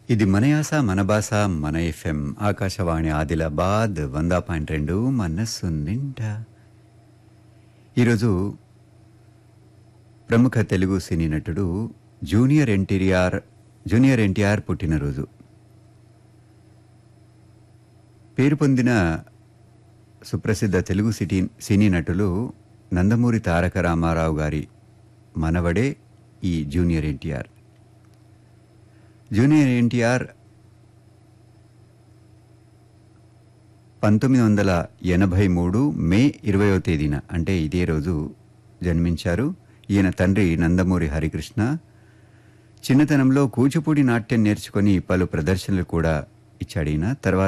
ఇది మన యాస మన భాష మన ఎఫ్ఎం ఆకాశవాణి ఆదిలాబాద్ వంద పాయింట్ రెండు మనస్సు నిండా ఈరోజు ప్రముఖ తెలుగు సినీ నటుడు జూనియర్ ఎన్టీఆర్ జూనియర్ ఎన్టీఆర్ పుట్టినరోజు పేరు పొందిన సుప్రసిద్ధ తెలుగు సిటీ సినీ నటులు నందమూరి తారక రామారావు గారి మనవడే ఈ జూనియర్ ఎన్టీఆర్ జూనియర్ ఎన్టీఆర్ పంతొమ్మిది వందల ఎనభై మూడు మే ఇరవయో తేదీన అంటే ఇదే రోజు జన్మించారు ఈయన తండ్రి నందమూరి హరికృష్ణ చిన్నతనంలో కూచిపూడి నాట్యం నేర్చుకొని పలు ప్రదర్శనలు కూడా ఇచ్చాడు ఈయన తర్వాత